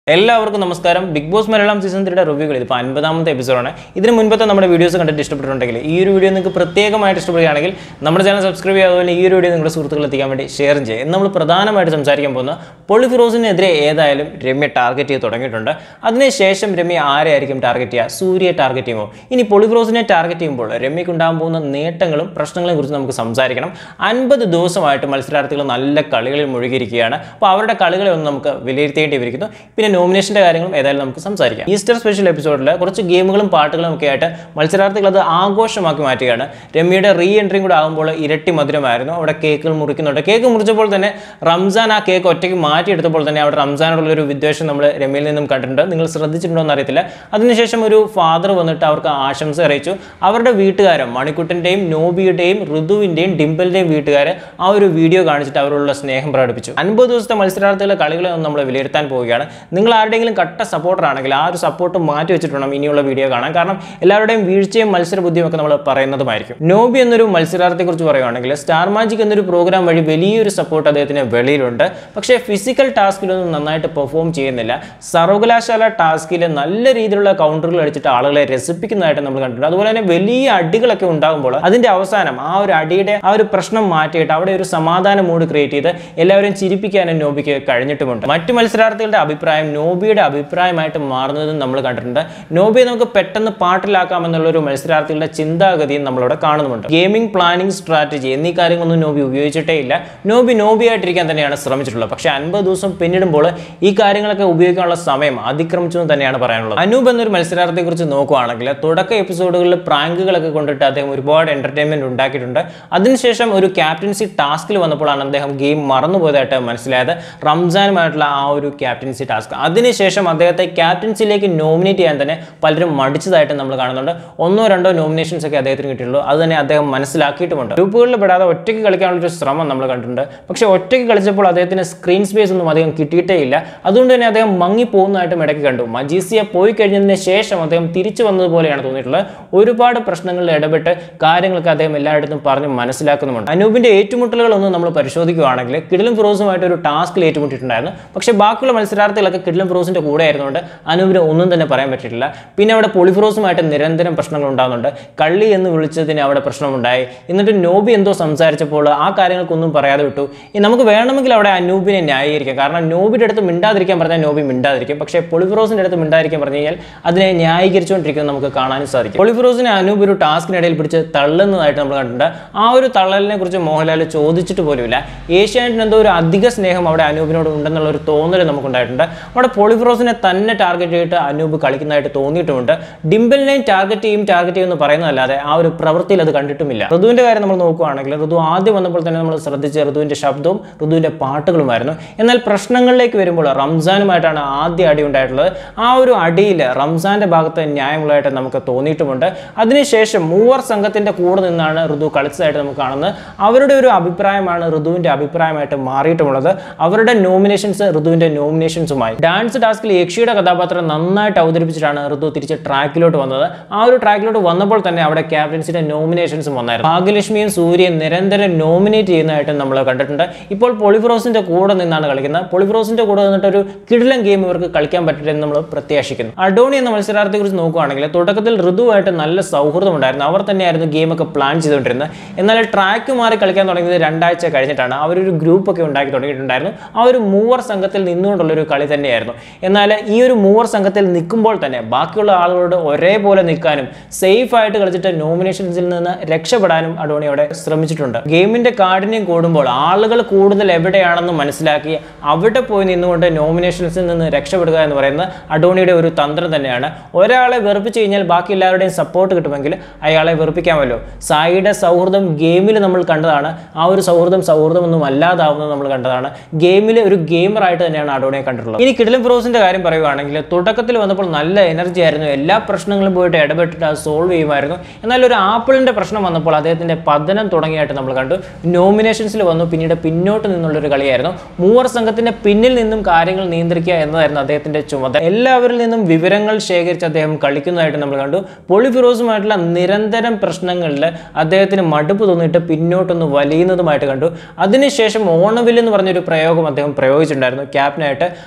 എല്ലാവർക്കും നമസ്കാരം big boss Malayalam season ത്രീയുടെ റിവ്യൂകൾ ഇതിപ്പോൾ അൻപതാമത്തെ എപ്പിസോഡാണ് ഇതിന് മുൻപത്തെ നമ്മുടെ വീഡിയോസ് കണ്ടിട്ട് ഇഷ്ടപ്പെട്ടിട്ടുണ്ടെങ്കിൽ ഈ ഒരു വീഡിയോ നിങ്ങൾക്ക് പ്രത്യേകമായിട്ട് ഇഷ്ടപ്പെടുകയാണെങ്കിൽ നമ്മുടെ ചാനൽ സബ്സ്ക്രൈബ് ചെയ്യാതെ തന്നെ ഈ ഒരു വീഡിയോ നിങ്ങളുടെ സുഹൃത്തുക്കൾ എത്തിക്കാൻ വേണ്ടി ഷെയർ ചെയ്യുക എന്ന് നമ്മൾ പ്രധാനമായിട്ട് സംസാരിക്കാൻ പോകുന്ന പൊളി ഫിറോസിനെതിരെ ഏതായാലും രമ്യ ടാർഗറ്റ് ചെയ്ത് തുടങ്ങിയിട്ടുണ്ട് അതിനുശേഷം രമ്യ ആരെയായിരിക്കും ടാർഗറ്റ് ചെയ്യുക സൂര്യയെ ടാർഗറ്റ് ചെയ്യുമോ ഇനി പൊളി ഫിറോസിനെ ടാർഗറ്റ് ചെയ്യുമ്പോൾ രമ്യയ്ക്ക് ഉണ്ടാകാൻ പോകുന്ന നേട്ടങ്ങളും പ്രശ്നങ്ങളെയും കുറിച്ച് നമുക്ക് സംസാരിക്കണം അൻപത് ദിവസമായിട്ട് മത്സരാർത്ഥികൾ നല്ല കളികളിൽ മുഴുകിയിരിക്കുകയാണ് അപ്പോൾ അവരുടെ കളികളെ ഒന്ന് നമുക്ക് വിലയിരുത്തേണ്ടി വരിക്കുന്നു പിന്നെ നോമിനേഷൻ്റെ കാര്യങ്ങളും ഏതായാലും നമുക്ക് സംസാരിക്കാം ഈസ്റ്റർ സ്പെഷ്യൽ എപ്പിസോഡിൽ കുറച്ച് ഗെയിമുകളും പാട്ടുകളും ഒക്കെ ആയിട്ട് മത്സരാർത്ഥികൾ അത് ആഘോഷമാക്കി മാറ്റുകയാണ് രമ്യയുടെ റീ എൻട്രിയും കൂടെ ആകുമ്പോൾ ഇരട്ടി മധുരമായിരുന്നു അവിടെ കേക്കുകൾ മുറിക്കുന്നുണ്ട് കേക്ക് മുറിച്ചപ്പോൾ തന്നെ റംസാൻ ആ കേക്ക് ഒറ്റയ്ക്ക് മാറ്റിയെടുത്തപ്പോൾ തന്നെ അവിടെ റംസാനോടുള്ള ഒരു വിദ്വേഷം നമ്മൾ രമ്യയിൽ നിന്നും കണ്ടിട്ടുണ്ട് നിങ്ങൾ ശ്രദ്ധിച്ചിട്ടുണ്ടോ എന്ന് അറിയത്തില്ല അതിനുശേഷം ഒരു ഫാദർ വന്നിട്ട് അവർക്ക് ആശംസ അറിയിച്ചു അവരുടെ വീട്ടുകാരും മണിക്കുട്ടൻ്റെയും നോബിയുടെയും ഋതുവിൻ്റെയും ഡിംപിളിൻ്റെയും വീട്ടുകാർ ആ ഒരു വീഡിയോ കാണിച്ചിട്ട് അവരോടുള്ള സ്നേഹം പ്രകടിപ്പിച്ചു അൻപത് ദിവസത്തെ മത്സരാർത്ഥികളുടെ കളികളെ ഒന്ന് നമ്മൾ വിലയിരുത്താൻ പോവുകയാണ് നിങ്ങൾ ആരുടെയെങ്കിലും കട്ട സപ്പോർട്ടർ ആണെങ്കിൽ ആ ഒരു സപ്പോർട്ട് മാറ്റി വെച്ചിട്ട് വേണം ഇനിയുള്ള വീഡിയോ കാണാൻ കാരണം എല്ലാവരുടെയും വീഴ്ചയും മത്സര ബുദ്ധിയും ഒക്കെ നമ്മൾ പറയുന്നതുമായിരിക്കും നോബി എന്നൊരു മത്സരാർത്ഥിയെ കുറിച്ച് പറയുകയാണെങ്കിൽ സ്റ്റാർ മാജിക് എന്നൊരു പ്രോഗ്രാം വഴി വലിയൊരു സപ്പോർട്ട് അദ്ദേഹത്തിന് വെളിയിലുണ്ട് പക്ഷേ ഫിസിക്കൽ ടാസ്കിലൊന്നും നന്നായിട്ട് പെർഫോം ചെയ്യുന്നില്ല സർവകലാശാല ടാസ്കിൽ നല്ല രീതിയിലുള്ള കൗണ്ടറുകൾ അടിച്ചിട്ട് ആളുകളെ രസിപ്പിക്കുന്നതായിട്ട് നമ്മൾ കണ്ടിട്ടുണ്ട് അതുപോലെ തന്നെ വലിയ അടികളൊക്കെ ഉണ്ടാകുമ്പോൾ അതിന്റെ അവസാനം ആ ഒരു അടിയുടെ ആ ഒരു പ്രശ്നം മാറ്റിയിട്ട് അവിടെ ഒരു സമാധാന മൂഡ് ക്രിയേറ്റ് ചെയ്ത് എല്ലാവരും ചിരിപ്പിക്കാനും നോബിക്ക് കഴിഞ്ഞിട്ടുമുണ്ട് മറ്റു മത്സരാർത്ഥികളുടെ അഭിപ്രായം നോബിയുടെ അഭിപ്രായമായിട്ട് മാറുന്നതും നമ്മൾ കണ്ടിട്ടുണ്ട് നോബിയെ നമുക്ക് പെട്ടെന്ന് പാട്ടിലാക്കാം എന്നുള്ള ഒരു മത്സരാർത്ഥികളുടെ ചിന്താഗതിയും നമ്മളിവിടെ കാണുന്നുണ്ട് ഗെയിമിംഗ് പ്ലാനിംഗ് സ്ട്രാറ്റജി എന്നീ കാര്യങ്ങളൊന്നും നോബി ഉപയോഗിച്ചിട്ടേ ഇല്ല നോബി നോബിയായിട്ടിരിക്കാൻ തന്നെയാണ് ശ്രമിച്ചിട്ടുള്ളത് പക്ഷേ അൻപത് ദിവസം പിന്നിടുമ്പോൾ ഈ കാര്യങ്ങളൊക്കെ ഉപയോഗിക്കാനുള്ള സമയം അതിക്രമിച്ചു എന്ന് തന്നെയാണ് പറയാനുള്ളത് അനൂപ് എന്നൊരു മത്സരാർത്ഥിയെ കുറിച്ച് നോക്കുകയാണെങ്കിൽ തുടക്ക എപ്പിസോഡുകളിൽ പ്രാങ്കുകളൊക്കെ കൊണ്ടിട്ട് അദ്ദേഹം ഒരുപാട് എന്റർടൈൻമെന്റ് ഉണ്ടാക്കിയിട്ടുണ്ട് അതിനുശേഷം ഒരു ക്യാപ്റ്റൻസി ടാസ്കിൽ വന്നപ്പോഴാണ് അദ്ദേഹം ഗെയിം മറന്നുപോയതായിട്ട് മനസ്സിലായത് റംസാനുമായിട്ടുള്ള ആ ഒരു ക്യാപ്റ്റൻസി ടാസ്ക് അതിനുശേഷം അദ്ദേഹത്തെ ക്യാപ്റ്റൻസിയിലേക്ക് നോമിനേറ്റ് ചെയ്യാൻ തന്നെ പലരും മടിച്ചതായിട്ട് നമ്മൾ കാണുന്നുണ്ട് ഒന്നോ രണ്ടോ നോമിനേഷൻസ് ഒക്കെ അദ്ദേഹത്തിന് കിട്ടിയിട്ടുള്ളൂ അത് തന്നെ അദ്ദേഹം മനസ്സിലാക്കിയിട്ടുമുണ്ട് ഗ്രൂപ്പുകളിൽ പെടാതെ ഒറ്റയ്ക്ക് കളിക്കാനുള്ള ഒരു ശ്രമം നമ്മൾ കണ്ടിട്ടുണ്ട് പക്ഷേ ഒറ്റയ്ക്ക് കളിച്ചപ്പോൾ അദ്ദേഹത്തിന് സ്ക്രീൻ സ്പേസ് ഒന്നും അധികം കിട്ടിയിട്ടേ ഇല്ല അതുകൊണ്ട് തന്നെ അദ്ദേഹം മങ്ങി പോകുന്നതായിട്ടും ഇടയ്ക്ക് കണ്ടു മജീസിയ പോയി കഴിഞ്ഞതിന് ശേഷം അദ്ദേഹം തിരിച്ചു വന്നതുപോലെയാണ് തോന്നിയിട്ടുള്ളത് ഒരുപാട് പ്രശ്നങ്ങളിൽ ഇടപെട്ട് കാര്യങ്ങളൊക്കെ അദ്ദേഹം എല്ലായിടത്തും പറഞ്ഞ് മനസ്സിലാക്കുന്നുമുണ്ട് അനൂപിന്റെ ഏറ്റുമുട്ടലുകളൊന്നും നമ്മൾ പരിശോധിക്കുകയാണെങ്കിൽ കിഡിലും ഫിറോസുമായിട്ട് ഒരു ടാസ്കിൽ ഏറ്റുമുട്ടിയിട്ടുണ്ടായിരുന്നു പക്ഷേ ബാക്കിയുള്ള മത്സരാർത്ഥികളൊക്കെ കിഡിലും ഫിറോസിന്റെ കൂടെ ആയിരുന്നുകൊണ്ട് അനൂപിന് ഒന്നും തന്നെ പറയാൻ പറ്റിയിട്ടില്ല പിന്നെ അവിടെ പൊളിഫിറോസുമായിട്ട് നിരന്തരം പ്രശ്നങ്ങൾ ഉണ്ടാകുന്നുണ്ട് കള്ളി എന്ന് വിളിച്ചതിന് അവിടെ പ്രശ്നമുണ്ടായി എന്നിട്ട് നോബി എന്തോ സംസാരിച്ചപ്പോൾ ആ കാര്യങ്ങൾക്കൊന്നും പറയാതെ വിട്ടു ഈ നമുക്ക് വേണമെങ്കിൽ അവിടെ അനൂപിനെ ന്യായീകരിക്കാം കാരണം നോബിയുടെ അടുത്ത് മിണ്ടാതിരിക്കാൻ പറഞ്ഞാൽ നോബി മിണ്ടാതിരിക്കും പക്ഷേ പൊളിഫിറോസിന്റെ അടുത്ത് മിണ്ടാതിരിക്കാൻ പറഞ്ഞു കഴിഞ്ഞാൽ അതിനെ ന്യായീകരിച്ചുകൊണ്ടിരിക്കുന്നത് നമുക്ക് കാണാനും സാധിക്കും പൊളിഫിറോസിനെ അനൂപ് ഒരു ടാസ്കിനിടയിൽ പിടിച്ച് തള്ളുന്നതായിട്ട് നമ്മൾ കണ്ടിട്ടുണ്ട് ആ ഒരു തള്ളലിനെ കുറിച്ച് മോഹൻലാൽ ചോദിച്ചിട്ട് പോലുമില്ല ഏഷ്യാനെറ്റിന് എന്തോ ഒരു അധിക സ്നേഹം അവിടെ അനൂപിനോട് ഉണ്ടെന്നുള്ള ഒരു തോന്നൽ നമുക്കുണ്ടായിട്ടുണ്ട് അവിടെ പൊളിഫിറോസിനെ തന്നെ ടാർഗറ്റ് ചെയ്തിട്ട് അനൂപ് കളിക്കുന്നതായിട്ട് തോന്നിയിട്ടുമുണ്ട് ഡിംബലിനെയും ടാർഗറ്റ് ചെയ്യും ടാർഗറ്റ് ചെയ്യും എന്ന് പറയുന്നതല്ലാതെ ആ ഒരു പ്രവൃത്തിയിൽ അത് കണ്ടിട്ടുമില്ല ഋതുവിന്റെ കാര്യം നമ്മൾ നോക്കുകയാണെങ്കിൽ ഋതു ആദ്യം വന്നപ്പോൾ തന്നെ നമ്മൾ ശ്രദ്ധിച്ച ഋതുവിന്റെ ശബ്ദവും ഋതുവിന്റെ പാട്ടുകളുമായിരുന്നു എന്നാൽ പ്രശ്നങ്ങളിലേക്ക് വരുമ്പോൾ റംസാനുമായിട്ടാണ് ആദ്യ അടി ഉണ്ടായിട്ടുള്ളത് ആ ഒരു അടിയിൽ റംസാന്റെ ഭാഗത്ത് ന്യായമുള്ളതായിട്ട് നമുക്ക് തോന്നിയിട്ടുമുണ്ട് അതിനുശേഷം മൂവർ സംഘത്തിന്റെ കൂടെ നിന്നാണ് ഋതു കളിച്ചതായിട്ട് നമുക്ക് കാണുന്നത് അവരുടെ ഒരു അഭിപ്രായമാണ് ഋതുവിന്റെ അഭിപ്രായമായിട്ട് മാറിയിട്ടുമുള്ളത് അവരുടെ നോമിനേഷൻസ് ഋതുവിന്റെ നോമിനേഷൻസുമായി ഡാൻസ് ടാസ്കിൽ യക്ഷിയുടെ കഥാപാത്രം നന്നായിട്ട് അവതരിപ്പിച്ചിട്ടാണ് ഋതു തിരിച്ച് ട്രാക്കിലോട്ട് വന്നത് ആ ഒരു ട്രാക്കിലോട്ട് വന്നപ്പോൾ തന്നെ അവിടെ ക്യാപ്റ്റൻസിന്റെ നോമിനേഷൻസും വന്നായിരുന്നു ഭാഗ്യലക്ഷ്മിയും സൂര്യയും നിരന്തരം നോമിനേറ്റ് ചെയ്യുന്നതായിട്ട് നമ്മൾ കണ്ടിട്ടുണ്ട് ഇപ്പോൾ പൊളിഫ്രോസിന്റെ കൂടെ നിന്നാണ് കളിക്കുന്നത് പൊളിഫ്രോസിന്റെ കൂടെ നിന്നിട്ട് ഒരു കിടിലൻ ഗെയിം ഇവർക്ക് കളിക്കാൻ പറ്റില്ലെന്ന് നമ്മൾ പ്രത്യാശിക്കുന്നു അഡോണി എന്ന മത്സരാർത്ഥിയെ കുറിച്ച് നോക്കുകയാണെങ്കിൽ തുടക്കത്തിൽ ഋതുവായിട്ട് നല്ല സൗഹൃദം ഉണ്ടായിരുന്നു അവർ തന്നെയായിരുന്നു ഗെയിമൊക്കെ പ്ലാൻ ചെയ്തുകൊണ്ടിരുന്നത് എന്നാൽ ട്രാക്ക് മാറി കളിക്കാൻ തുടങ്ങിയത് രണ്ടാഴ്ച കഴിഞ്ഞിട്ടാണ് അവരൊരു ഗ്രൂപ്പ് ഒക്കെ ഉണ്ടാക്കി തുടങ്ങിയിട്ടുണ്ടായിരുന്നു ആ ഒരു മൂവർ സംഘത്തിൽ നിന്നുകൊണ്ടുള്ള ഒരു കളി തന്നെയായിരുന്നു എന്നാൽ ഈ ഒരു മൂവർ സംഘത്തിൽ നിൽക്കുമ്പോൾ തന്നെ ബാക്കിയുള്ള ആളുകളോട് ഒരേപോലെ നിൽക്കാനും സേഫ് ആയിട്ട് കളിച്ചിട്ട് നോമിനേഷൻസിൽ നിന്ന് രക്ഷപ്പെടാനും അഡോണി അവിടെ ശ്രമിച്ചിട്ടുണ്ട് ഗെയിമിന്റെ കാഠിന്യം കൂടുമ്പോൾ ആളുകൾ കൂടുതൽ എവിടെയാണെന്ന് മനസ്സിലാക്കി അവിടെ പോയി നിന്നുകൊണ്ട് നോമിനേഷൻസിൽ നിന്ന് രക്ഷപ്പെടുക എന്ന് പറയുന്നത് അഡോണിയുടെ ഒരു തന്ത്രം തന്നെയാണ് ഒരാളെ വെറുപ്പിച്ച് കഴിഞ്ഞാൽ ബാക്കി എല്ലാവരുടെയും സപ്പോർട്ട് കിട്ടുമെങ്കിൽ അയാളെ വെറുപ്പിക്കാമല്ലോ സായിയുടെ സൗഹൃദം ഗെയിമിൽ നമ്മൾ കണ്ടതാണ് ആ ഒരു സൗഹൃദം സൗഹൃദമൊന്നും അല്ലാതാവുന്നത് നമ്മൾ കണ്ടതാണ് ഗെയിമിൽ ഒരു ഗെയിമറായിട്ട് തന്നെയാണ് അഡോണിയെ കണ്ടിട്ടുള്ളത് ഇനി കിടിലൻ ഫിറോസിന്റെ കാര്യം പറയുവാണെങ്കിൽ തുടക്കത്തിൽ വന്നപ്പോൾ നല്ല എനർജി ആയിരുന്നു എല്ലാ പ്രശ്നങ്ങളും പോയിട്ട് ഇടപെട്ടിട്ട് അത് സോൾവ് ചെയ്യുമായിരുന്നു എന്നാൽ ഒരു ആപ്പിളിന്റെ പ്രശ്നം വന്നപ്പോൾ അദ്ദേഹത്തിന്റെ പതനം തുടങ്ങിയായിട്ട് നമ്മൾ കണ്ടു നോമിനേഷൻസിൽ വന്നു പിന്നീട് പിന്നോട്ട് നിന്നുള്ളൊരു കളിയായിരുന്നു മൂവർ സംഘത്തിന്റെ പിന്നിൽ നിന്നും കാര്യങ്ങൾ നിയന്ത്രിക്കുക എന്നതായിരുന്നു അദ്ദേഹത്തിന്റെ ചുമതല എല്ലാവരിൽ നിന്നും വിവരങ്ങൾ ശേഖരിച്ച് അദ്ദേഹം കളിക്കുന്നതായിട്ട് നമ്മൾ കണ്ടു പൊളിഫിറോസുമായിട്ടുള്ള നിരന്തരം പ്രശ്നങ്ങളിൽ അദ്ദേഹത്തിന് മടുപ്പ് തോന്നിയിട്ട് പിന്നോട്ടൊന്ന് വലിയുന്നതുമായിട്ട് കണ്ടു അതിനുശേഷം ഓണവിൽ എന്ന് പറഞ്ഞൊരു പ്രയോഗം അദ്ദേഹം പ്രയോഗിച്ചിട്ടുണ്ടായിരുന്നു ക്യാപ്റ്റനായിട്ട് അതും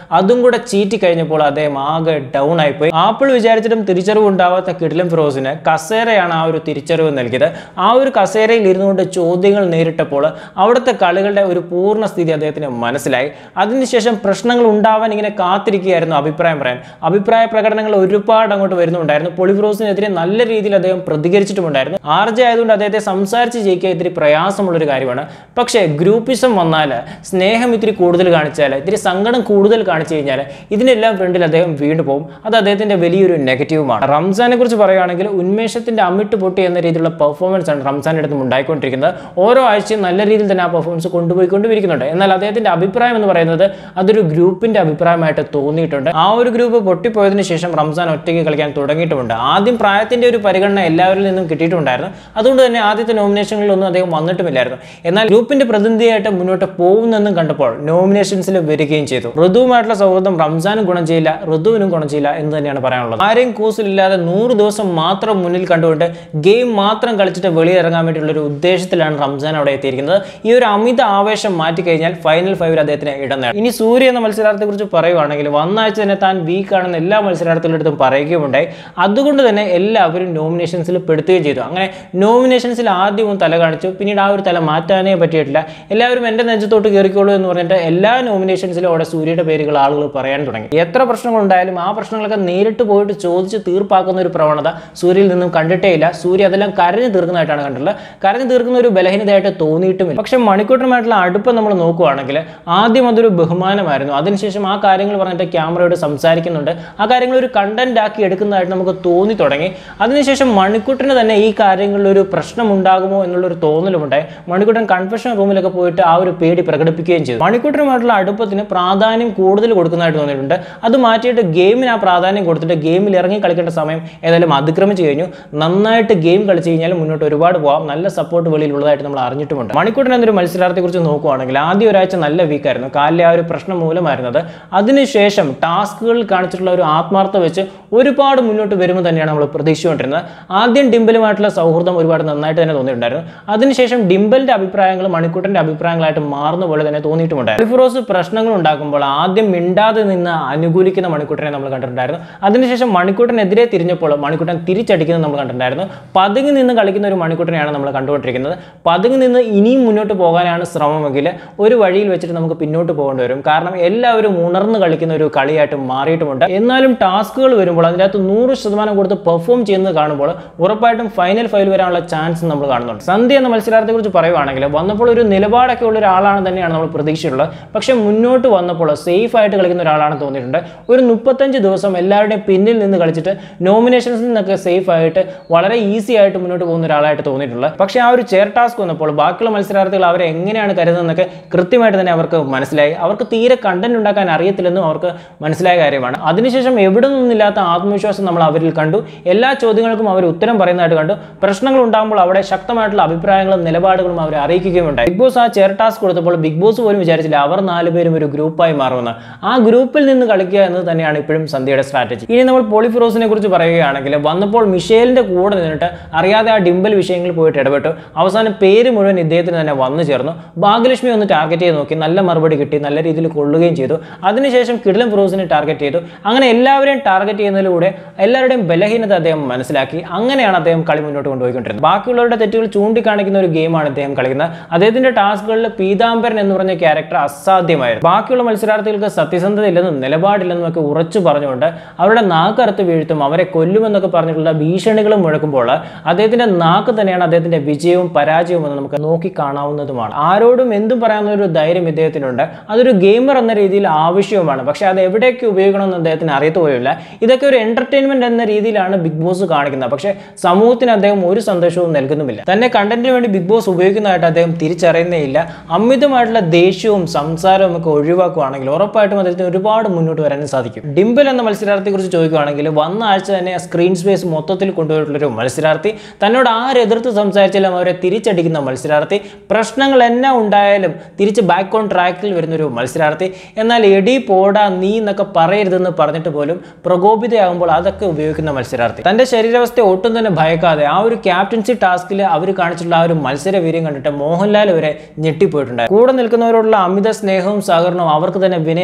കൂടെ ചീറ്റി കഴിഞ്ഞപ്പോൾ അദ്ദേഹം ആകെ ഡൗൺ ആയിപ്പോയി ആപ്പിൾ വിചാരിച്ചിട്ടും തിരിച്ചറിവ് ഉണ്ടാവാത്ത കിടിലം ഫിറോസിന് കസേരയാണ് ആ ഒരു തിരിച്ചറിവ് നൽകിയത് ആ ഒരു കസേരയിൽ ഇരുന്നുകൊണ്ട് ചോദ്യങ്ങൾ നേരിട്ടപ്പോൾ അവിടുത്തെ കളികളുടെ ഒരു പൂർണ്ണ സ്ഥിതി അദ്ദേഹത്തിന് മനസ്സിലായി അതിനുശേഷം പ്രശ്നങ്ങൾ ഉണ്ടാവാൻ ഇങ്ങനെ കാത്തിരിക്കുകയായിരുന്നു അഭിപ്രായം പറയാൻ അഭിപ്രായ പ്രകടനങ്ങൾ ഒരുപാട് അങ്ങോട്ട് വരുന്നുണ്ടായിരുന്നു പൊളിഫിറോസിനെതിരെ നല്ല രീതിയിൽ അദ്ദേഹം പ്രതികരിച്ചിട്ടുമുണ്ടായിരുന്നു ആർ ജെ ആയതുകൊണ്ട് അദ്ദേഹത്തെ സംസാരിച്ച് ജയിക്കുക ഇത്തിരി പ്രയാസമുള്ളൊരു കാര്യമാണ് പക്ഷേ ഗ്രൂപ്പിസം വന്നാൽ സ്നേഹം ഇത്തിരി കൂടുതൽ കാണിച്ചാൽ ഇത്തിരി സങ്കടം കൂടുതൽ കാണിച്ചു കഴിഞ്ഞാൽ ഇതിനെല്ലാം ഫ്രണ്ടിൽ അദ്ദേഹം വീണ്ടു പോകും അത് അദ്ദേഹത്തിന്റെ വലിയൊരു നെഗറ്റീവുമാണ് റംസാനെ കുറിച്ച് പറയുകയാണെങ്കിൽ ഉന്മേഷത്തിന്റെ അമിട്ട് പൊട്ടി എന്ന രീതിയിലുള്ള പെർഫോമൻസ് ആണ് റംസാന്റെ അടുത്ത് ഉണ്ടായിക്കൊണ്ടിരിക്കുന്നത് ഓരോ ആഴ്ചയും നല്ല രീതിയിൽ തന്നെ ആ പെർഫോമൻസ് കൊണ്ടുപോയിക്കൊണ്ടിരിക്കുന്നുണ്ട് എന്നാൽ അദ്ദേഹത്തിന്റെ അഭിപ്രായം എന്ന് പറയുന്നത് അതൊരു ഗ്രൂപ്പിന്റെ അഭിപ്രായമായിട്ട് തോന്നിയിട്ടുണ്ട് ആ ഒരു ഗ്രൂപ്പ് പൊട്ടിപ്പോയതിനു ശേഷം റംസാൻ ഒറ്റയ്ക്ക് കളിക്കാൻ തുടങ്ങിയിട്ടുമുണ്ട് ആദ്യം പ്രായത്തിന്റെ ഒരു പരിഗണന എല്ലാവരിൽ നിന്നും കിട്ടിയിട്ടുണ്ടായിരുന്നു അതുകൊണ്ട് തന്നെ ആദ്യത്തെ നോമിനേഷനുകളിലൊന്നും അദ്ദേഹം വന്നിട്ടുമില്ലായിരുന്നു എന്നാൽ ഗ്രൂപ്പിന്റെ പ്രതിനിധിയായിട്ട് മുന്നോട്ട് പോകുന്നെന്നും കണ്ടപ്പോൾ നോമിനേഷൻസിൽ വരികയും ചെയ്തു ഋതുവുമായിട്ടുള്ള സൗഹൃദം റംസാനും ഗുണം ചെയ്യില്ല ഋതുവിനും ഗുണം ചെയ്യില്ല എന്ന് തന്നെയാണ് പറയാനുള്ളത് ആരെയും കൂസിലില്ലാതെ നൂറ് ദിവസം മാത്രം മുന്നിൽ കണ്ടുകൊണ്ട് ഗെയിം മാത്രം കളിച്ചിട്ട് വെളിയിറങ്ങാൻ വേണ്ടിയുള്ള ഒരു ഉദ്ദേശത്തിലാണ് റംസാൻ അവിടെ എത്തിയിരിക്കുന്നത് ഈ ഒരു അമിത ആവേശം മാറ്റി കഴിഞ്ഞാൽ ഫൈനൽ ഫൈവിൽ അദ്ദേഹത്തിന് ഇടം നേടും ഇനി സൂര്യ എന്ന മത്സരാർത്ഥിയെ കുറിച്ച് പറയുവാണെങ്കിൽ വന്ന ആഴ്ച തന്നെ താൻ വീക്ക് ആണെന്ന് എല്ലാ മത്സരാർത്ഥികളുടെ അടുത്തും പറയുകയുണ്ടായി അതുകൊണ്ട് തന്നെ എല്ലാവരും നോമിനേഷൻസിൽ പെടുത്തുകയും ചെയ്തു അങ്ങനെ നോമിനേഷൻസിൽ ആദ്യം ഒന്ന് തല കാണിച്ചു പിന്നീട് ആ ഒരു തല മാറ്റാനേ പറ്റിയിട്ടില്ല എല്ലാവരും എൻ്റെ നെഞ്ചത്തോട്ട് കയറിക്കോളൂ എന്ന് പറഞ്ഞിട്ട് എല്ലാ നോമിനേഷൻസിലും അവിടെ സൂര്യയുടെ പേരുകൾ ആളുകൾ പറയാൻ തുടങ്ങി എത്ര പ്രശ്നങ്ങളുണ്ടായാലും ആ പ്രശ്നങ്ങളൊക്കെ നേരിട്ട് പോയിട്ട് ചോദിച്ച് തീർപ്പാക്കുന്ന ഒരു പ്രവണത സൂര്യയിൽ നിന്നും കണ്ടിട്ടേ ഇല്ല സൂര്യ അതെല്ലാം കരഞ്ഞു തീർക്കുന്നതായിട്ടാണ് കണ്ടിട്ടുള്ളത് കരഞ്ഞു തീർക്കുന്ന ഒരു ബലഹീനതയായിട്ട് തോന്നിയിട്ടുമില്ല പക്ഷേ മണിക്കൂട്ടനുമായിട്ടുള്ള അടുപ്പം നമ്മൾ നോക്കുവാണെങ്കിൽ ആദ്യം അതൊരു ബഹുമാനമായിരുന്നു അതിനുശേഷം ആ കാര്യങ്ങൾ പറഞ്ഞിട്ട് ക്യാമറയോട് സംസാരിക്കുന്നുണ്ട് ആ കാര്യങ്ങൾ ഒരു കണ്ടന്റ് ആക്കി എടുക്കുന്നതായിട്ട് നമുക്ക് തോന്നി തുടങ്ങി അതിനുശേഷം മണിക്കൂട്ടിന് തന്നെ ഈ കാര്യങ്ങളിൽ ഒരു പ്രശ്നം ഉണ്ടാകുമോ എന്നുള്ളൊരു തോന്നലുമുണ്ടായി മണിക്കൂട്ടൻ കൺഫെഷൻ റൂമിലൊക്കെ പോയിട്ട് ആ ഒരു പേടി പ്രകടിപ്പിക്കുകയും ചെയ്തു മണിക്കൂട്ടനുമായിട്ടുള്ള അടുപ്പത്തിന് പ്രാധാന്യം കൂടുതൽ കൊടുക്കുന്നതായിട്ട് തോന്നിയിട്ടുണ്ട് അത് മാറ്റിയിട്ട് ഗെയിമിന് ആ പ്രാധാന്യം കൊടുത്തിട്ട് ഗെയിമിൽ ഇറങ്ങി കളിക്കേണ്ട സമയം ഏതായാലും അതിക്രമിച്ചു കഴിഞ്ഞു നന്നായിട്ട് ഗെയിം കളിച്ചു കഴിഞ്ഞാൽ മുന്നോട്ട് ഒരുപാട് പോകാം നല്ല സപ്പോർട്ട് വെളിയിലുള്ളതായിട്ട് നമ്മൾ അറിഞ്ഞിട്ടുമുണ്ട് മണിക്കൂട്ടൻ എന്നൊരു മത്സരാർത്ഥിയെ കുറിച്ച് നോക്കുവാണെങ്കിൽ ആദ്യ ഒരാഴ്ച നല്ല വീക്കായിരുന്നു കാലിലെ ആ ഒരു പ്രശ്നം മൂലമായിരുന്നത് അതിനുശേഷം ടാസ്കുകളിൽ കാണിച്ചിട്ടുള്ള ഒരു ആത്മാർത്ഥ വെച്ച് ഒരുപാട് മുന്നോട്ട് വരുമ്പോൾ തന്നെയാണ് നമ്മൾ പ്രതീക്ഷിച്ചുകൊണ്ടിരുന്നത് ആദ്യം ഡിംബലുമായിട്ടുള്ള സൗഹൃദം ഒരുപാട് നന്നായിട്ട് തന്നെ തോന്നിയിട്ടുണ്ടായിരുന്നു അതിനുശേഷം ഡിംബലിന്റെ അഭിപ്രായങ്ങൾ മണിക്കൂട്ടന്റെ അഭിപ്രായങ്ങളായിട്ട് മാറുന്ന പോലെ തന്നെ തോന്നിയിട്ടുമുണ്ടായിരുന്നു ഫിറോസ് പ്രശ്നങ്ങൾ ഉണ്ടാക്കുമ്പോൾ ആദ്യം മിണ്ടാതെ നിന്ന് അനുകൂലിക്കുന്ന മണിക്കൂട്ടനെ നമ്മൾ കണ്ടിട്ടുണ്ടായിരുന്നു അതിനുശേഷം മണിക്കൂട്ടനെതിരെ തിരിഞ്ഞപ്പോൾ മണിക്കൂട്ടൻ തിരിച്ചടിക്കുന്നത് നമ്മൾ കണ്ടിട്ടുണ്ടായിരുന്നു പതുങ്ങി നിന്ന് കളിക്കുന്ന ഒരു മണിക്കൂട്ടനെയാണ് നമ്മൾ കണ്ടുകൊണ്ടിരിക്കുന്നത് പതുങ്ങി നിന്ന് ഇനിയും മുന്നോട്ട് പോകാനാണ് ശ്രമമെങ്കിൽ ഒരു വഴിയിൽ വെച്ചിട്ട് നമുക്ക് പിന്നോട്ട് പോകേണ്ടി വരും കാരണം എല്ലാവരും ഉണർന്ന് കളിക്കുന്ന ഒരു കളിയായിട്ട് മാറിയിട്ടുമുണ്ട് എന്നാലും ടാസ്കുകൾ വരുമ്പോൾ അതിനകത്ത് നൂറ് ശതമാനം കൊടുത്ത് പെർഫോം ചെയ്യുന്നത് കാണുമ്പോൾ ഉറപ്പായിട്ടും ഫൈനൽ ഫൈൽ വരാനുള്ള ചാൻസ് നമ്മൾ കാണുന്നുണ്ട് സന്ധ്യ എന്ന മത്സരാർത്ഥിയെ കുറിച്ച് പറയുവാണെങ്കിൽ വന്നപ്പോൾ ഒരു നിലപാടൊക്കെ ഉള്ള ഒരാളാണ് തന്നെയാണ് നമ്മൾ പ്രതീക്ഷിച്ചിട്ടുള്ളത് പക്ഷേ മുന്നോട്ട് വന്നപ്പോൾ സേഫ് ആയിട്ട് കളിക്കുന്ന ഒരാളാണ് തോന്നിയിട്ടുണ്ട് ഒരു മുപ്പത്തഞ്ച് ദിവസം എല്ലാവരുടെയും പിന്നിൽ നിന്ന് കളിച്ചിട്ട് നോമിനേഷൻസിൽ നിന്നൊക്കെ സേഫ് ആയിട്ട് വളരെ ഈസി ആയിട്ട് മുന്നോട്ട് പോകുന്ന ഒരാളായിട്ട് തോന്നിയിട്ടുള്ളത് പക്ഷേ ആ ഒരു ചെയർ ടാസ്ക് വന്നപ്പോൾ ബാക്കിയുള്ള മത്സരാർത്ഥികൾ അവരെ എങ്ങനെയാണ് കരുതുന്നതെന്നൊക്കെ കൃത്യമായിട്ട് തന്നെ അവർക്ക് മനസ്സിലായി അവർക്ക് തീരെ കണ്ടന്റ് ഉണ്ടാക്കാൻ അറിയത്തില്ലെന്നും അവർക്ക് മനസ്സിലായ കാര്യമാണ് അതിനുശേഷം എവിടെ നിന്നില്ലാത്ത ആത്മവിശ്വാസം നമ്മൾ അവരിൽ കണ്ടു എല്ലാ ചോദ്യങ്ങൾക്കും അവർ ഉത്തരം പറയുന്നതായിട്ട് കണ്ടു പ്രശ്നങ്ങൾ ഉണ്ടാകുമ്പോൾ അവിടെ ശക്തമായിട്ടുള്ള അഭിപ്രായങ്ങളും നിലപാടുകളും അവരെ അറിയിക്കുകയുണ്ടായി ബിഗ് ബോസ് ആ ചെയർ ടാസ്ക് കൊടുത്തപ്പോൾ ബിഗ് ബോസ് പോലും വിചാരിച്ചില്ല അവർ നാലുപേരും ഒരു ഗ്രൂപ്പായി മാറുമെന്ന് ആ ഗ്രൂപ്പിൽ നിന്ന് കളിക്കുക എന്നത് തന്നെയാണ് ഇപ്പോഴും സന്ധ്യയുടെ സ്ട്രാറ്റജി ഇനി നമ്മൾ പോളിഫിറോസിനെ കുറിച്ച് പറയുകയാണെങ്കിൽ വന്നപ്പോൾ മിഷേലിന്റെ കൂടെ നിന്നിട്ട് അറിയാതെ ആ ഡിംബൽ വിഷയങ്ങളിൽ പോയിട്ട് ഇടപെട്ടു അവസാനം പേര് മുഴുവൻ ഇദ്ദേഹത്തിന് തന്നെ വന്നു ചേർന്നു ഭാഗ്യലക്ഷ്മി ഒന്ന് ടാർഗറ്റ് ചെയ്ത് നോക്കി നല്ല മറുപടി കിട്ടി നല്ല രീതിയിൽ കൊള്ളുകയും ചെയ്തു അതിനുശേഷം കിടിലം ഫിറോസിനെ ടാർഗറ്റ് ചെയ്തു അങ്ങനെ എല്ലാവരെയും ടാർഗറ്റ് ചെയ്യുന്നതിലൂടെ എല്ലാവരുടെയും ബലഹീനത അദ്ദേഹം മനസ്സിലാക്കി അങ്ങനെയാണ് അദ്ദേഹം കളി മുന്നോട്ട് കൊണ്ടുപോയിക്കൊണ്ടിരുന്നത് ബാക്കിയുള്ളവരുടെ തെറ്റുകൾ ചൂണ്ടിക്കാണിക്കുന്ന ഒരു ഗെയിമാണ് അദ്ദേഹം കളിക്കുന്നത് അദ്ദേഹത്തിന്റെ ടാസ്കുകളിൽ പീതാംബരൻ എന്ന് പറഞ്ഞ ക്യാരക്ടർ അസാധ്യമായിരുന്നു ബാക്കിയുള്ള മത്സരാർത്ഥികൾക്ക് സത്യസന്ധത ഇല്ലെന്നും നിലപാടില്ലെന്നും ഒക്കെ ഉറച്ചു പറഞ്ഞുകൊണ്ട് അവരുടെ നാക്കറുത്ത് വീഴ്ത്തും അവരെ കൊല്ലുമെന്നൊക്കെ പറഞ്ഞിട്ടുള്ള ഭീഷണികളും മുഴക്കുമ്പോൾ അദ്ദേഹത്തിന്റെ നാക്ക് തന്നെയാണ് അദ്ദേഹത്തിന്റെ വിജയവും പരാജയവും എന്ന് നമുക്ക് നോക്കി കാണാവുന്നതുമാണ് ആരോടും എന്തും പറയാവുന്ന ഒരു ധൈര്യം ഇദ്ദേഹത്തിനുണ്ട് അതൊരു ഗെയിമർ എന്ന രീതിയിൽ ആവശ്യവുമാണ് പക്ഷേ അത് എവിടെയൊക്കെ ഉപയോഗിക്കണമെന്ന് അദ്ദേഹത്തിന് അറിയത്ത് പോലുമില്ല ഇതൊക്കെ ഒരു എന്റർടൈൻമെന്റ് എന്ന രീതിയിലാണ് ബിഗ് ബോസ് കാണിക്കുന്നത് പക്ഷേ സമൂഹത്തിന് അദ്ദേഹം ഒരു സന്തോഷവും നൽകുന്നുമില്ല തന്നെ കണ്ടന്റിന് വേണ്ടി ബിഗ് ബോസ് ഉപയോഗിക്കുന്നതായിട്ട് അദ്ദേഹം തിരിച്ചറിയുന്നേ ഇല്ല അമിതമായിട്ടുള്ള ദേഷ്യവും സംസാരവും ഒക്കെ ഒഴിവാക്കുകയാണെങ്കിൽ ഉറപ്പായിട്ടും അദ്ദേഹത്തിന് ഒരുപാട് മുന്നോട്ട് വരാനും സാധിക്കും ഡിംബൽ എന്ന മത്സരാർത്ഥിയെ കുറിച്ച് ചോദിക്കുകയാണെങ്കിൽ വന്ന ആഴ്ച തന്നെ സ്ക്രീൻ സ്പേസ് മൊത്തത്തിൽ കൊണ്ടുപോയിട്ടുള്ളൊരു മത്സരാർത്ഥി തന്നോട് ആര് എതിർത്ത് സംസാരിച്ചാലും അവരെ തിരിച്ചടിക്കുന്ന മത്സരാർത്ഥി പ്രശ്നങ്ങൾ എന്നാ ഉണ്ടായാലും തിരിച്ച് ബാക്ക് ഓൺ ട്രാക്കിൽ വരുന്നൊരു മത്സരാർത്ഥി എന്നാൽ എടി പോടാ നീ എന്നൊക്കെ പറയരുതെന്ന് പറഞ്ഞിട്ട് പോലും പ്രകോപിതയാകുമ്പോൾ അതൊക്കെ ഉപയോഗിക്കുന്ന മത്സരാർത്ഥി തന്റെ ശരീരാവസ്ഥ ഒട്ടും തന്നെ ഭയക്കാതെ ആ ഒരു ക്യാപ്റ്റൻസി ടാസ്കിൽ അവർ കാണിച്ചിട്ടുള്ള ആ ഒരു മത്സര വീര്യം കണ്ടിട്ട് മോഹൻലാൽ വരെ ഞെട്ടിപ്പോയിട്ടുണ്ടായി കൂടെ നിൽക്കുന്നവരോടുള്ള അമിത സ്നേഹവും സഹകരണവും അവർക്ക് തന്നെ വിനയാവാനുള്ള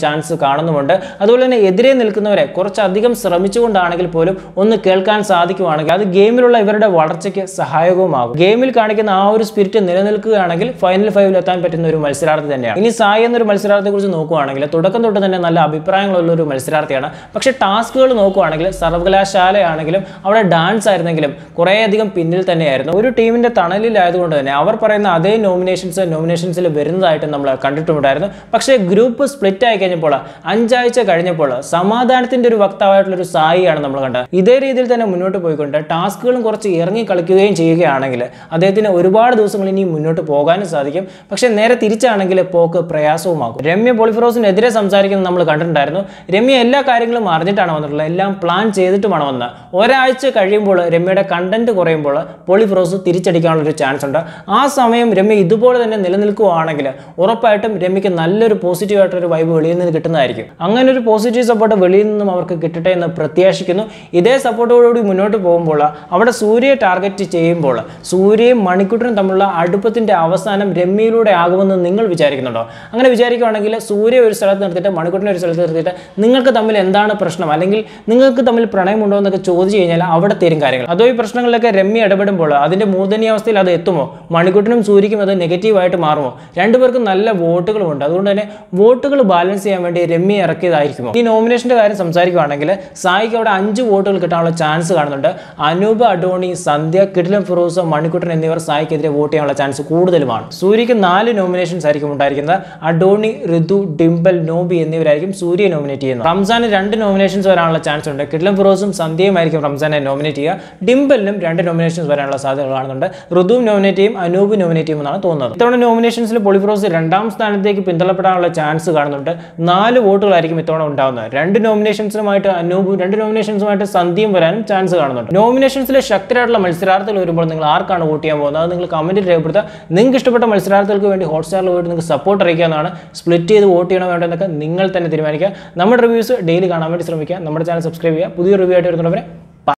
ചാൻസ് കാണുന്നുമുണ്ട് അതുപോലെ തന്നെ എതിരെ നിൽക്കുന്നവരെ കുറച്ചധികം ശ്രമിച്ചുകൊണ്ടാണെങ്കിൽ പോലും ഒന്ന് കേൾക്കാൻ സാധിക്കുവാണെങ്കിൽ അത് ഗെയിമിലുള്ള ഇവരുടെ വളർച്ചയ്ക്ക് സഹായകവുമാകും ഗെയിമിൽ കാണിക്കുന്ന ആ ഒരു സ്പിരിറ്റ് നിലനിൽക്കുകയാണെങ്കിൽ ഫൈനൽ ഫൈവിൽ എത്താൻ പറ്റുന്ന ഒരു മത്സരാർത്ഥി തന്നെയാണ് ഇനി സായി എന്നൊരു മത്സരാർത്ഥിയെ കുറിച്ച് നോക്കുകയാണെങ്കിൽ തുടക്കം തൊട്ട് തന്നെ നല്ല അഭിപ്രായങ്ങളുള്ള ഒരു മത്സരാർത്ഥിയാണ് പക്ഷേ ടാസ്കുകൾ നോക്കുകയാണെങ്കിൽ സർവകലാശാലയാണെങ്കിലും അവിടെ ഡാൻസ് ആയിരുന്നെങ്കിലും കുറേയധികം പിന്നിൽ തന്നെയായിരുന്നു ഒരു ടീമിന്റെ തണലിലായതുകൊണ്ട് തന്നെ അവർ പറയുന്ന അതേ നോമിനേഷൻസ് നോമിനേഷൻസിൽ വരുന്നതായിട്ട് നമ്മൾ കണ്ടിട്ടുണ്ടായിരുന്നു പക്ഷേ ഗ്രൂപ്പ് സ്പ്ലിറ്റ് ആയി കഴിഞ്ഞപ്പോൾ അഞ്ചാഴ്ച കഴിഞ്ഞപ്പോൾ സമാധാനത്തിന്റെ ഒരു വക്താവായിട്ടുള്ള ഒരു സായിയാണ് നമ്മൾ കണ്ടത് ഇതേ രീതിയിൽ തന്നെ മുന്നോട്ട് പോയിക്കൊണ്ട് ടാസ്കുകളും കുറച്ച് ഇറങ്ങി കളിക്കുകയും ചെയ്യുകയാണെങ്കിൽ അദ്ദേഹത്തിന് ഒരുപാട് ദിവസങ്ങൾ ഇനി മുന്നോട്ട് പോകാനും സാധിക്കും പക്ഷേ നേരെ തിരിച്ചാണെങ്കിൽ പോക്ക് പ്രയാസവുമാകും രമ്യ പോളിഫറോസിനെതിരെ സംസാരിക്കുന്നത് നമ്മൾ കണ്ടിട്ടുണ്ടായിരുന്നു രമ്യ എല്ലാ കാര്യങ്ങളും അറിഞ്ഞിട്ടാണ് വന്നിട്ടുള്ളത് എല്ലാം പ്ലാൻ ചെയ്തിട്ടുമാണ് വന്നത് ഒരാഴ്ച കഴിയുമ്പോൾ രമ്യയുടെ കണ്ടന്റ് കുറയുമ്പോൾ പോളിഫറോസ് തിരിച്ചടിക്കാനുള്ള ഒരു ചാൻസ് ഉണ്ട് ആ സമയം രമ്യ ഇതുപോലെ തന്നെ നിലനിൽക്കുകയാണെങ്കിൽ ഉറപ്പായിട്ടും രമ്യക്ക് നല്ലൊരു പോസിറ്റീവ് ആയിട്ടൊരു വൈബ് വെളിയിൽ നിന്ന് കിട്ടുന്നതായിരിക്കും അങ്ങനെ ഒരു പോസിറ്റീവ് സപ്പോർട്ട് വെളിയിൽ നിന്നും അവർക്ക് കിട്ടട്ടെ എന്ന് പ്രത്യാശിക്കുന്നു ഇതേ സപ്പോർട്ടോടുകൂടി മുന്നോട്ട് പോകുമ്പോൾ അവിടെ സൂര്യയെ ടാർഗറ്റ് ചെയ്യുമ്പോൾ സൂര്യയും മണിക്കുട്ടനും തമ്മിലുള്ള അടുപ്പത്തിന്റെ അവസാനം രമ്യയിലൂടെ ആകുമെന്ന് നിങ്ങൾ വിചാരിക്കുന്നുണ്ടോ അങ്ങനെ വിചാരിക്കുകയാണെങ്കിൽ സൂര്യ ഒരു സ്ഥലത്ത് നിർത്തിയിട്ട് മണിക്കുട്ടനെ ഒരു സ്ഥലത്ത് നിർത്തിയിട്ട് നിങ്ങൾക്ക് തമ്മിൽ എന്താണ് പ്രശ്നം അല്ലെങ്കിൽ നിങ്ങൾക്ക് തമ്മിൽ പ്രണയമുണ്ടോ എന്നൊക്കെ ചോദിച്ചു കഴിഞ്ഞാൽ അവിടെ തരും കാര്യങ്ങൾ അതോ ഈ പ്രശ്നങ്ങളിലൊക്കെ രമ്യ ഇടപെടുമ്പോൾ അതിന്റെ മൂർധന്യാവസ്ഥയിൽ അത് എത്തുമോ മണിക്കുട്ടനും സൂര്യക്കും അത് നെഗറ്റീവായിട്ട് മാറുമോ രണ്ടുപേർക്കും നല്ല വോട്ടുകളുമുണ്ട് അതുകൊണ്ട് തന്നെ വോട്ടുകൾ ബാലൻസ് ചെയ്യാൻ വേണ്ടി രമ്യ ഇറക്കിയതായിരിക്കുമോ ഈ നോമിനേഷന്റെ കാര്യം സംസാരിക്കുകയാണെങ്കിൽ സായിക്ക് അവിടെ അഞ്ച് വോട്ടുകൾ കിട്ടാനുള്ള ചാൻസ് കാണുന്നുണ്ട് അനൂപ് അഡോണി സന്ധ്യ കിടിലം ഫിറോസ് മണിക്കുട്ടൻ എന്നിവർ സായിക്കെതിരെ വോട്ട് ചെയ്യാനുള്ള ചാൻസ് കൂടുതലുമാണ് സൂര്യക്ക് നാല് നോമിനേഷൻസ് ആയിരിക്കും ഉണ്ടായിരിക്കുന്നത് അഡോണി ഋതു ഡിംബൽ നോബി എന്നിവരായിരിക്കും സൂര്യ നോമിനേറ്റ് ചെയ്യുന്നത് റംസാന് രണ്ട് നോമിനേഷൻസ് വരാനുള്ള ചാൻസ് ഉണ്ട് കിടിലം ഫിറോസും സന്ധ്യയുമായിരിക്കും റംസാനെ നോമിനേറ്റ് ചെയ്യുക ഡിംബലിനും രണ്ട് നോമിനേഷൻസ് വരാനുള്ള സാധ്യതകൾ കാണുന്നുണ്ട് ഋതുവും നോമിനേറ്റ് ചെയ്യും അനൂപ് നോമിനേറ്റ് ചെയ്യുമെന്നാണ് തോന്നുന്നത് ഇത്തവണ നോമിനേഷൻസിൽ പോളിഫിറോസ് രണ്ടാം സ്ഥാനത്തേക്ക് പിന്തള്ളപ്പെടാനുള്ള ചാൻസ് കാണുന്നുണ്ട് നാല് വോട്ടുകളായിരിക്കും ഇത്തവണ ഉണ്ടാകുന്നത് രണ്ട് നോമിനേഷൻസുമായിട്ട് അനൂപും രണ്ട് നോമിനേഷൻസുമായിട്ട് സന്ധ്യയും വരാനും ചാൻസ് കാണുന്നുണ്ട് നോമിനേഷൻസിലെ ശക്തരായിട്ടുള്ള മത്സരാർത്ഥികൾ വരുമ്പോൾ നിങ്ങൾ ആർക്കാണ് വോട്ട് ചെയ്യാൻ പോകുന്നത് അത് നിങ്ങൾ കമന്റിൽ രേഖപ്പെടുത്തുക നിങ്ങൾക്ക് ഇഷ്ടപ്പെട്ട മത്സരാർത്ഥികൾക്ക് വേണ്ടി ഹോട്ട്സ്റ്റാറിൽ പോയിട്ട് നിങ്ങൾക്ക് സപ്പോർട്ട് അറിയിക്കാവുന്നതാണ് സ്പ്ലിറ്റ് ചെയ്ത് വോട്ട് ചെയ്യണോ വേണ്ടോ എന്നൊക്കെ നിങ്ങൾ തന്നെ തീരുമാനിക്കുക നമ്മുടെ റിവ്യൂസ് ഡെയിലി കാണാൻ വേണ്ടി ശ്രമിക്കുക നമ്മുടെ ചാനൽ സബ്സ്ക്രൈബ് ചെയ്യുക പുതിയ റിവ്യൂ ആയിട്ട് വരുന്നവരെ